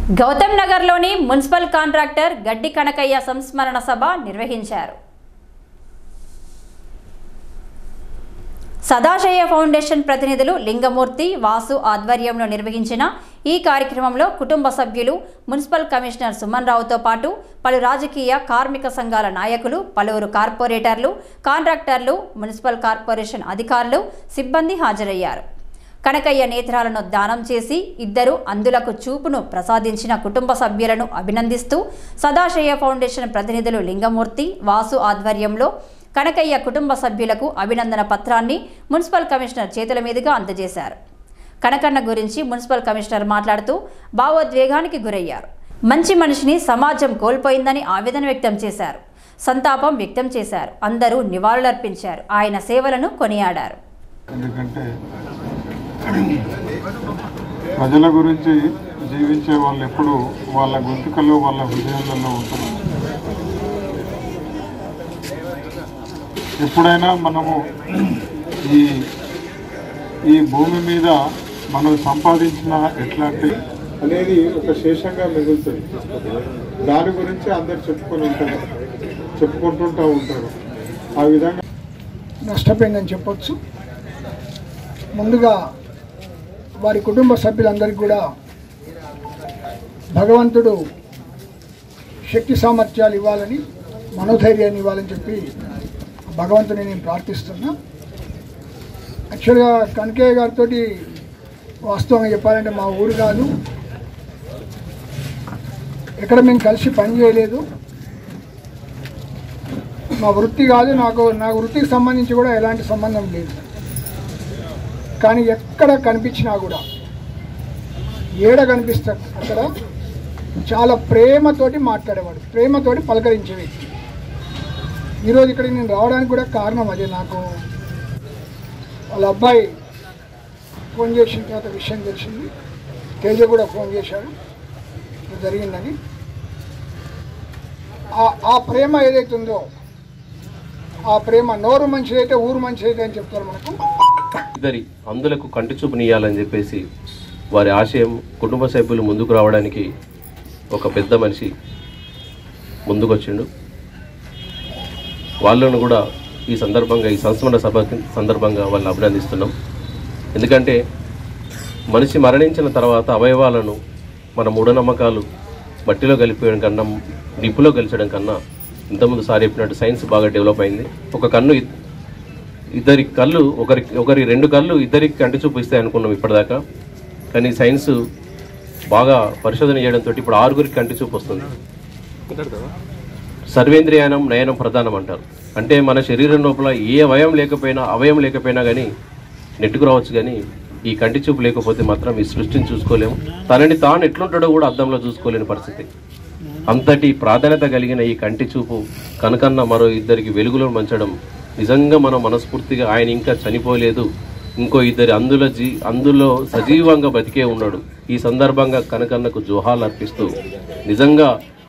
గౌతమ్ నగర్లోని municipal contractor గడ్డి కనకయ్య సంస్మరణ సభ నిర్వహించారు సదాశయ ఫౌండేషన్ ప్రతినిధులు లింగమూర్తి వాసు ఆధ్వర్యంలో నిర్వహించిన ఈ కార్యక్రమంలో కుటుంబ సభ్యులు మున్సిపల్ కమిషనర్ సుమన్ రావుతో పాటు పలు రాజకీయ కార్మిక సంఘాల నాయకులు పలువురు కార్పొరేటర్లు కాంట్రాక్టర్లు మున్సిపల్ కార్పొరేషన్ అధికారులు సిబ్బంది హాజరయ్యారు కనకయ్య నేత్రాలను దానం చేసి ఇద్దరు అందులకు చూపును ప్రసాదించిన కుటుంబ సభ్యులను అభినందిస్తూ సదాశయ ఫౌండేషన్ ప్రతినిధులు లింగమూర్తి వాసు ఆధ్వర్యంలో కనకయ్య కుటుంబ సభ్యులకు అభినందన పత్రాన్ని మున్సిపల్ కమిషనర్ చేతుల మీదుగా అందజేశారు కనకన్న గురించి మున్సిపల్ కమిషనర్ మాట్లాడుతూ భావోద్వేగానికి గురయ్యారు మంచి మనిషిని సమాజం కోల్పోయిందని ఆవేదన వ్యక్తం చేశారు సంతాపం వ్యక్తం చేశారు అందరూ నివాళులర్పించారు ఆయన సేవలను కొనియాడారు ఎందుకంటే ప్రజల గురించి జీవించే వాళ్ళు ఎప్పుడు వాళ్ళ గొంతుకల్లో వాళ్ళ హృదయాలలో ఉంటారు ఎప్పుడైనా మనము ఈ ఈ భూమి మీద మనం సంపాదించిన ఎట్లాంటి అనేది ఒక శేషంగా మిగులుతుంది దాని గురించి అందరు చెప్పుకొని ఉంటారు చెప్పుకుంటుంటూ ఉంటారు ఆ విధంగా నష్టపోయిందని చెప్పొచ్చు ముందుగా వారి కుటుంబ సభ్యులందరికీ కూడా భగవంతుడు శక్తి సామర్థ్యాలు ఇవ్వాలని మనోధైర్యాన్ని ఇవ్వాలని చెప్పి భగవంతుని నేను ప్రార్థిస్తున్నా యాక్చువల్గా కనకయ్య గారితో వాస్తవంగా చెప్పాలంటే మా ఊరు కాదు ఎక్కడ మేము కలిసి పని చేయలేదు మా వృత్తి కాదు నాకు నా వృత్తికి సంబంధించి కూడా ఎలాంటి సంబంధం లేదు కానీ ఎక్కడ కనిపించినా కూడా ఏడ కనిపిస్తా అక్కడ చాలా ప్రేమతోటి మాట్లాడేవాడు ప్రేమతోటి పలకరించే వ్యక్తి ఈరోజు ఇక్కడికి నేను రావడానికి కూడా కారణం అదే నాకు వాళ్ళ అబ్బాయి ఫోన్ చేసిన తర్వాత విషయం తెలిసింది తేజ కూడా ఫోన్ చేశాడు ఇది జరిగిందని ఆ- ఆ ప్రేమ ఏదైతే ఉందో ఆ ప్రేమ నోరు మంచిదైతే ఊరు మంచిదైతే అని చెప్తారు మనకు ఇద్దరి అందులకు కంటి చూపునియాలని చెప్పేసి వారి ఆశయం కుటుంబ సభ్యులు ముందుకు రావడానికి ఒక పెద్ద మనిషి ముందుకొచ్చిండు వాళ్ళను కూడా ఈ సందర్భంగా ఈ సంస్మరణ సభ సందర్భంగా వాళ్ళని అభినందిస్తున్నాం ఎందుకంటే మనిషి మరణించిన తర్వాత అవయవాలను మన మూఢనమ్మకాలు మట్టిలో కలిపేయడం కన్నా నిప్పులో కలిచడం కన్నా ఇంతకుముందు సార్ చెప్పినట్టు సైన్స్ బాగా డెవలప్ అయింది ఒక కన్ను ఇ- ఇద్దరి కళ్ళు ఒకరి ఒకరి రెండు కళ్ళు ఇద్దరికి కంటి చూపు ఇస్తాయి అనుకున్నాం ఇప్పటిదాకా కానీ సైన్స్ బాగా పరిశోధన చేయడంతో ఇప్పుడు ఆరుగురికి కంటి చూపు వస్తుంది సర్వేంద్రియానం నయనం ప్రధానం అంటారు అంటే మన శరీరం లోపల ఏ అవయం లేకపోయినా అవయం లేకపోయినా కానీ నెట్టుకు రావచ్చు కానీ ఈ కంటి చూపు లేకపోతే మాత్రం ఈ సృష్టిని చూసుకోలేము తనని తాను ఎట్లుంటాడో కూడా అద్దంలో చూసుకోలేని పరిస్థితి అంతటి ప్రాధాన్యత కలిగిన ఈ కంటి చూపు కనకన్న మరో ఇద్దరికి వెలుగులో మంచడం నిజంగా మనం మనస్ఫూర్తిగా ఆయన ఇంకా చనిపోలేదు ఇంకో ఇద్దరి అందులో జీ అందులో సజీవంగా బతికే ఉన్నాడు ఈ సందర్భంగా కనకన్నకు జోహాలు అర్పిస్తూ నిజంగా